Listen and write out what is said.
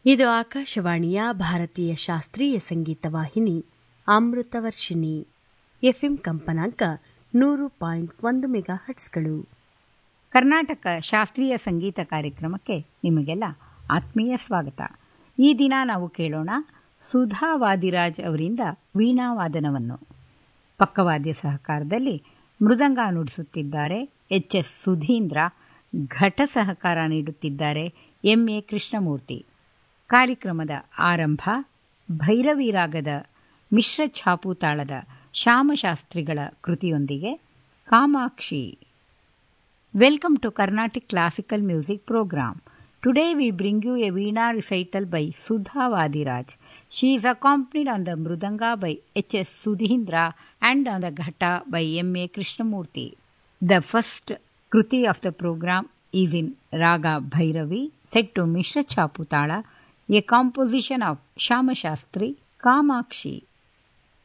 ಇದು ಆಕಾಶವಾಣಿಯ ಭಾರತೀಯ ಶಾಸ್ತ್ರೀಯ ಸಂಗೀತ ವಾಹಿನಿ ಅಮೃತವರ್ಷಿಣಿ ಎಫ್ಎಂ ಕಂಪನಾಂಕ ನೂರು ಪಾಯಿಂಟ್ ಒಂದು ಮೆಗಾ ಹಟ್ಸ್ಗಳು ಕರ್ನಾಟಕ ಶಾಸ್ತ್ರೀಯ ಸಂಗೀತ ಕಾರ್ಯಕ್ರಮಕ್ಕೆ ನಿಮಗೆಲ್ಲ ಆತ್ಮೀಯ ಸ್ವಾಗತ ಈ ದಿನ ನಾವು ಕೇಳೋಣ ಸುಧಾ ವಾದಿರಾಜ್ ಅವರಿಂದ ವೀಣಾವಾದನವನ್ನು ಪಕ್ಕವಾದ್ಯ ಸಹಕಾರದಲ್ಲಿ ಮೃದಂಗ ನುಡಿಸುತ್ತಿದ್ದಾರೆ ಎಚ್ ಎಸ್ ಸುಧೀಂದ್ರ ಘಟ ಸಹಕಾರ ನೀಡುತ್ತಿದ್ದಾರೆ ಎಂ ಎ ಕೃಷ್ಣಮೂರ್ತಿ ಕಾರ್ಯಕ್ರಮದ ಆರಂಭ ಭೈರವಿ ರಾಗದ ಮಿಶ್ರ ಛಾಪು ತಾಳದ ಶ್ಯಾಮಶಾಸ್ತ್ರಿಗಳ ಕೃತಿಯೊಂದಿಗೆ Kamakshi Welcome to Carnatic Classical Music Program. Today we bring you a Veena recital by Sudha Vadiraj. She is accompanied on the Mrudanga by H.S. Sudhindra and on the Ghata by M.A. Krishnamurti. The first Kruti of the program is in Raga Bhairavi, set to Mishra Chaputala, a composition of Shama Shastri Kamakshi.